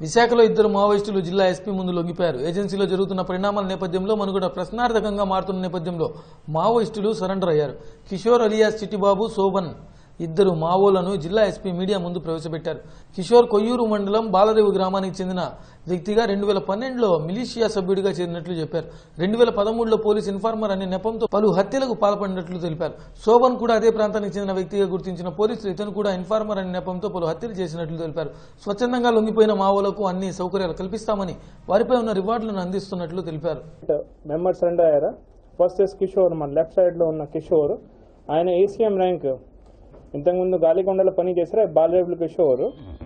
విశాఖలో ఇద్దరు మావోయిస్టులు జిల్లా ఎస్పీ ముందు లొంగిపోయారు ఏజెన్సీలో జరుగుతున్న పరిణామాల నేపథ్యంలో మనుగడ ప్రశ్నార్థకంగా మారుతున్న నేపథ్యంలో మావోయిస్టులు సరెండర్ అయ్యారు కిషోర్ అలియాస్ చిట్టిబాబు శోభన్ ఇద్దరు మావోలను జిల్లా ఎస్పీ మీడియా ముందు ప్రవేశపెట్టారు కిషోర్ కొయ్యూరు మండలం బాలదేవి గ్రామానికి చెందిన వ్యక్తిగా రెండు వేల పన్నెండులో మిలీషియా సభ్యుడిగా చేరినట్లు చెప్పారు రెండు వేల పదమూడులో పోలీస్ ఇన్ఫార్మర్ అనే నెపంతో పలు హత్యలకు పాల్పడినట్లు తెలిపారు శోభన్ కూడా అదే ప్రాంతానికి చెందిన వ్యక్తిగా గుర్తించిన పోలీసులు ఇతను కూడా ఇన్ఫార్మర్ అనే నెపంతో పలు హత్యలు చేసినట్లు తెలిపారు స్వచ్ఛందంగా లొంగిపోయిన మావోలకు అన్ని సౌకర్యాలు కల్పిస్తామని వారిపై ఉన్న రివార్డులను అందిస్తున్నట్లు తెలిపారు మెంబర్స్ రెండు అయ్యారా ఫస్ట్ ఇస్ కిషోర్ మన లెఫ్ట్ సైడ్లో ఉన్న కిషోర్ ఆయన ఏసీఎం ర్యాంక్ ఇంతకుముందు గాలికొండలో పని చేశారు బాలరేపుల కిషోర్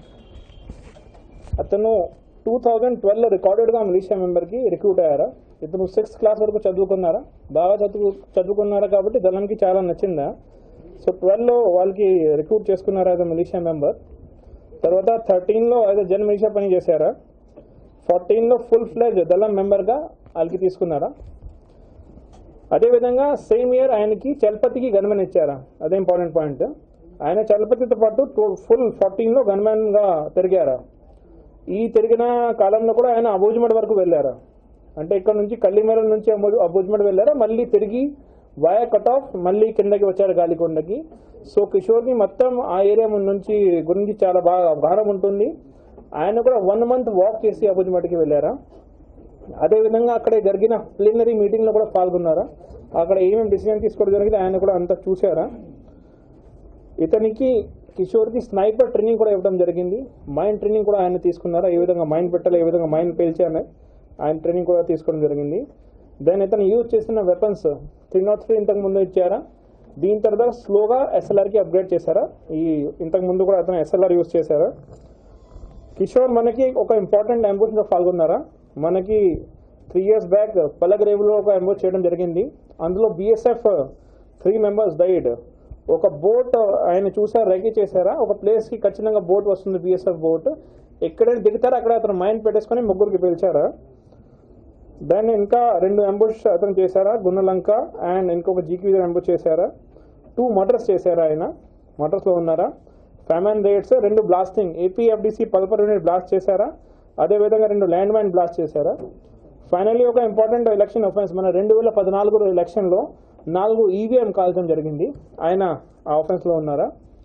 అతను టూ థౌజండ్ ట్వెల్వ్లో రికార్డెడ్గా మిలీషియా మెంబర్కి రిక్రూట్ అయ్యారా ఇతను సిక్స్త్ క్లాస్ వరకు చదువుకున్నారా బాగా చదువు చదువుకున్నారా కాబట్టి దళంకి చాలా నచ్చిందా సో ట్వెల్వ్లో వాళ్ళకి రిక్రూట్ చేసుకున్నారా యాజ్ మిలీషియా మెంబర్ తర్వాత థర్టీన్లో యాజ్ జన్ మిలీషియా పని చేశారా ఫార్టీన్లో ఫుల్ ఫ్లెజ్ దళం మెంబర్గా వాళ్ళకి తీసుకున్నారా అదేవిధంగా సేమ్ ఇయర్ ఆయనకి చలపతికి గన్మెన్ ఇచ్చారా అదే ఇంపార్టెంట్ పాయింట్ ఆయన చలపతితో పాటు ఫుల్ ఫార్టీన్లో గన్మెన్గా తిరిగారా ఈ తిరిగిన కాలంలో కూడా ఆయన అబూజ్మడ్ వరకు వెళ్ళారా అంటే ఇక్కడ నుంచి కల్లిమేర నుంచి అబూ- అబూజ్మడ్ వెళ్ళారా మళ్ళీ తిరిగి వయా కట్ ఆఫ్ మళ్ళీ కిందకి వచ్చారు గాలికొండకి సో కిషోర్ని మొత్తం ఆ ఏరియా నుంచి గురించి చాలా బాగా అవగాహన ఉంటుంది ఆయన కూడా వన్ మంత్ వాక్ చేసి అబూజ్మడ్కి వెళ్ళారా అదేవిధంగా అక్కడ జరిగిన ప్లీనరీ మీటింగ్లో కూడా పాల్గొన్నారా అక్కడ ఏమేమి డిసిజన్ తీసుకోవడం జరిగింది ఆయన కూడా అంతా చూశారా ఇతనికి కిషోర్కి స్నైపర్ ట్రైనింగ్ కూడా ఇవ్వడం జరిగింది మైండ్ ట్రైనింగ్ కూడా ఆయన తీసుకున్నారా ఏ విధంగా మైండ్ పెట్టాలి ఏ విధంగా మైండ్ పేల్చాలి ఆయన ట్రైనింగ్ కూడా తీసుకోవడం జరిగింది దెన్ ఇతను యూజ్ చేసిన వెపన్స్ త్రీ నాట్ త్రీ ఇంతకు ముందు ఇచ్చారా దీని తర్వాత స్లోగా ఎస్ఎల్ఆర్కి అప్గ్రేడ్ చేశారా ఈ ఇంతకు ముందు కూడా అతను ఎస్ఎల్ఆర్ యూజ్ చేశారా కిషోర్ మనకి ఒక ఇంపార్టెంట్ అంబుషన్లో పాల్గొన్నారా మనకి త్రీ ఇయర్స్ బ్యాక్ పల్లగరేవులో ఒక అంబుష్ చేయడం జరిగింది అందులో బిఎస్ఎఫ్ త్రీ మెంబర్స్ డైడ్ ఒక బోట్ ఆయన చూసారు రెగీ చేశారా ఒక ప్లేస్కి ఖచ్చితంగా బోట్ వస్తుంది బిఎస్ఎఫ్ బోట్ ఎక్కడైనా దిగుతారో అక్కడ అతను మైండ్ పెట్టేసుకొని ముగ్గురికి పిలిచారా దాన్ని ఇంకా రెండు అంబుష్ అతను చేశారా గున్నలంక అండ్ ఇంకొక జీకి అంబుష్ చేశారా టూ మర్డర్స్ చేశారా ఆయన మర్డర్స్లో ఉన్నారా ఫ్యామన్ రేట్స్ రెండు బ్లాస్టింగ్ ఏపీఎఫ్డిసి పదపర్ యూనిట్ బ్లాస్ట్ చేశారా అదేవిధంగా రెండు ల్యాండ్ మైన్ బ్లాస్ట్ చేశారా ఫైనల్లీ ఒక ఇంపార్టెంట్ ఎలక్షన్ అఫెన్స్ మన రెండు వేల పద్నాలుగు ఎలక్షన్లో నాలుగు ఈవీఎం కాల్చడం జరిగింది ఆయన ఆ అఫెన్స్లో ఉన్నారా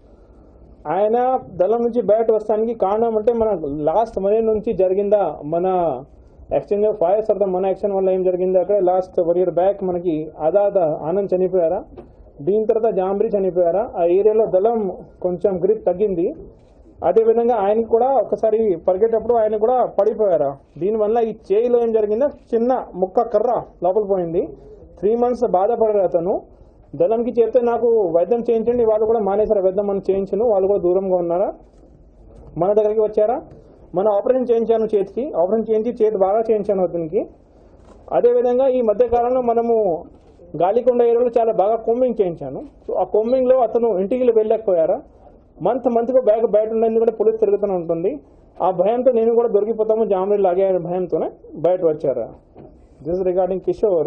ఆయన దళం నుంచి బయట వస్తానికి కారణం అంటే మన లాస్ట్ మనీ నుంచి జరిగిందా మన ఎక్స్చేంజ్ ఆఫ్ ఫైర్స్ తర్వాత మన యాక్షన్ వల్ల ఏం జరిగింది అక్కడ లాస్ట్ వన్ ఇయర్ బ్యాక్ మనకి ఆదాద ఆనంద్ చనిపోయారా దీని తర్వాత జాంబ్రీ చనిపోయారా ఆ ఏరియాలో దళం కొంచెం గ్రిప్ తగ్గింది అదేవిధంగా ఆయనకి కూడా ఒకసారి పరిగెట్టేటప్పుడు ఆయన కూడా పడిపోయారా దీనివల్ల ఈ చేయిలో ఏం జరిగిందో చిన్న ముక్క కర్ర లోపల పోయింది త్రీ మంత్స్ బాధపడారు అతను దళంకి చెప్తే నాకు వైద్యం చేయించండి వాళ్ళు కూడా మానేశారు వైద్యం మనం చేయించను వాళ్ళు కూడా దూరంగా ఉన్నారా మన దగ్గరికి వచ్చారా మన ఆపరేషన్ చేయించాను చేతికి ఆపరేషన్ చేయించి చేతి బాగా చేయించాను అతనికి అదేవిధంగా ఈ మధ్య కాలంలో మనము గాలికొండ ఏరియాలో చాలా బాగా కొమ్మింగ్ చేయించాను సో ఆ కొమ్మింగ్లో అతను ఇంటికి వెళ్ళలేకపోయారా మంత్ మంత్కు బ్యాగ్ బయట ఉండేది కూడా పోలీస్ తిరుగుతూనే ఉంటుంది ఆ భయంతో నేను కూడా దొరికిపోతాము జామరీ లాగే అనే భయంతోనే బయట వచ్చారా దిస్ రిగార్డింగ్ కిషోర్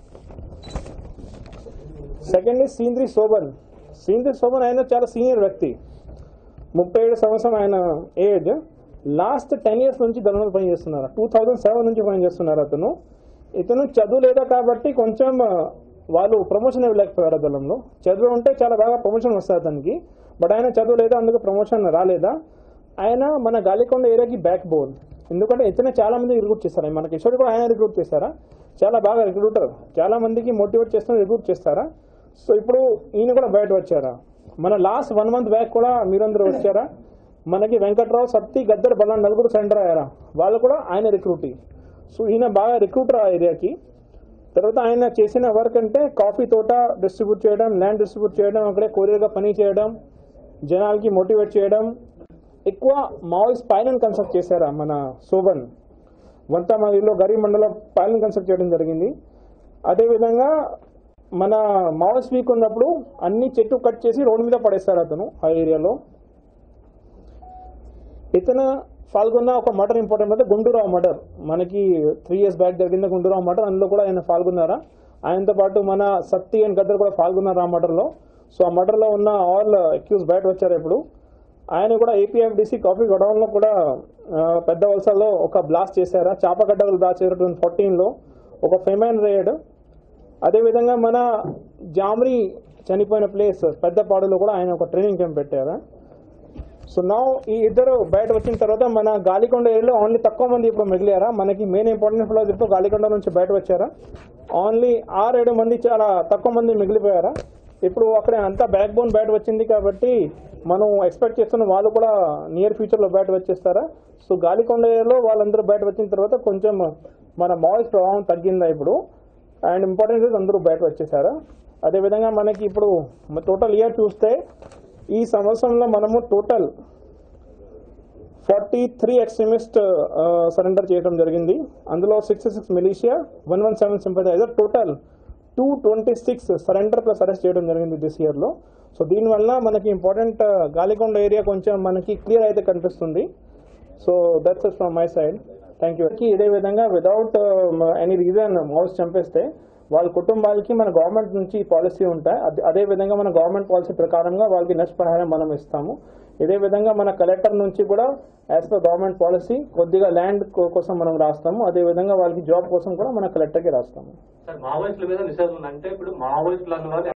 సెకండ్ సీంద్రి శోభన్ సీంద్రి శోభన్ ఆయన చాలా సీనియర్ వ్యక్తి ముప్పై ఏడు సంవత్సరం ఆయన ఏజ్ లాస్ట్ టెన్ ఇయర్స్ నుంచి దళంలో పనిచేస్తున్నారు టూ థౌజండ్ సెవెన్ నుంచి పనిచేస్తున్నారు అతను ఇతను చదువు లేదా కాబట్టి కొంచెం ఆ, వాళ్ళు ప్రమోషన్ ఇవ్వలేకపోయారు దళంలో చదువు ఉంటే చాలా బాగా ప్రమోషన్ వస్తుంది అతనికి బట్ ఆయన చదువు లేదా అందుకు ప్రమోషన్ రాలేదా ఆయన మన గాలికొండ ఏరియాకి బ్యాక్ బోన్ ఎందుకంటే ఇతనే చాలా మంది రిక్రూట్ చేస్తారు మన కిషోర్ కూడా ఆయన రిక్రూట్ చేస్తారా చాలా బాగా రిక్రూటర్ చాలా మందికి మోటివేట్ చేస్తున్న రిక్రూట్ చేస్తారా సో ఇప్పుడు ఈయన కూడా బయట వచ్చారా మన లాస్ట్ వన్ మంత్ బ్యాక్ కూడా మీరందరూ వచ్చారా మనకి వెంకట్రావు సత్తి గద్దర్ బలం నలుగురు సెంటర్ అయ్యారా వాళ్ళు కూడా ఆయన రిక్రూటీ సో ఈయన బాగా రిక్రూటర్ ఆ ఏరియాకి తర్వాత ఆయన చేసిన వర్క్ అంటే కాఫీ తోట డిస్ట్రిబ్యూట్ చేయడం ల్యాండ్ డిస్ట్రిబ్యూట్ చేయడం అక్కడే కొరియర్గా పని చేయడం జనాలకి మోటివేట్ చేయడం ఎక్కువ మావోయిస్ట్ పైలన్ కన్స్ట్రక్ట్ చేశారా మన శోభన్ వంతమదిలో గరీబ్ మండలం పైలన్ కన్స్ట్రక్ట్ చేయడం జరిగింది అదేవిధంగా మన మావోయిస్ట్ వీక్ ఉన్నప్పుడు అన్ని చెట్టు కట్ చేసి రోడ్డు మీద పడేస్తారు అతను ఆ ఏరియాలో ఇతను పాల్గొన్న ఒక మర్డర్ ఇంపార్టెంట్ అంటే గుండూరావు మర్డర్ మనకి త్రీ ఇయర్స్ బ్యాక్ జరిగింది గుండూరావు మర్డర్ అందులో కూడా ఆయన పాల్గొన్నారా ఆయనతో పాటు మన సత్తి అండ్ గద్దర్ కూడా పాల్గొన్నారు ఆ మర్డర్లో సో ఆ మర్డర్లో ఉన్న ఆల్ అక్యూజ్ బయట వచ్చారు ఇప్పుడు ఆయన కూడా ఏపీఎఫ్డిసి కాఫీ గొడవల్లో కూడా ఆ, పెద్ద వలసలో ఒక బ్లాస్ట్ చేశారా చాపగడ్డలు బ్లాస్ట్ చేశారు టూ ఫోర్టీన్లో ఒక ఫెమైన్ రేడ్ అదేవిధంగా మన జామ్రీ చనిపోయిన ప్లేస్ పెద్దపాడులో కూడా ఆయన ఒక ట్రైనింగ్ క్యాంప్ పెట్టారా సో నా ఈ ఇద్దరు బయట వచ్చిన తర్వాత మన గాలికొండ ఏరియాలో ఓన్లీ తక్కువ మంది ఇప్పుడు మిగిలారా మనకి మెయిన్ ఇంపార్టెంట్ ఫ్లోస్ ఇప్పుడు గాలికొండ నుంచి బయట వచ్చారా ఓన్లీ ఆరు ఏడు మంది చాలా తక్కువ మంది మిగిలిపోయారా ఇప్పుడు అక్కడ అంతా బ్యాక్ బోన్ బయట వచ్చింది కాబట్టి మనం ఎక్స్పెక్ట్ చేస్తున్న వాళ్ళు కూడా నియర్ ఫ్యూచర్లో బయట వచ్చేస్తారా సో గాలికొండ ఏరియాలో వాళ్ళందరూ బయట వచ్చిన తర్వాత కొంచెం మన మాయిస్ ప్రభావం తగ్గిందా ఇప్పుడు అండ్ ఇంపార్టెంట్ అందరూ బయట వచ్చేసారా అదేవిధంగా మనకి ఇప్పుడు టోటల్ ఇయర్ చూస్తే ఈ సంవత్సరంలో మనము total forty three extremist surrender చేయడం జరిగింది అందులో sixty six militia one one seven sympathizer total two twenty six surrender plus arrest చేయడం జరిగింది దిస్ ఇయర్లో సో దీనివల్ల మనకి ఇంపార్టెంట్ గాలికొండ ఏరియా కొంచెం మనకి క్లియర్ అయితే కనిపిస్తుంది so that's it from my side thank you ఇదే విధంగా వితౌట్ ఎనీ రీజన్ మౌస్ చంపేస్తే వాళ్ళ కుటుంబాలకి మన గవర్నమెంట్ నుంచి పాలసీ ఉంటాయి అదే- అదే విధంగా మన గవర్నమెంట్ పాలసీ ప్రకారంగా వాళ్ళకి నష్టపరిహారం మనం ఇస్తాము ఇదే విధంగా మన కలెక్టర్ నుంచి కూడా యాజ్ పర్ గవర్నమెంట్ పాలసీ కొద్దిగా ల్యాండ్ కోసం మనం రాస్తాము అదే విధంగా వాళ్ళకి జాబ్ కోసం కూడా మన కలెక్టర్కి రాస్తాము సార్ మావోయిస్టుల మీద నిషేధం ఉంది అంటే ఇప్పుడు మావోయిస్టులు అన్న వాళ్ళు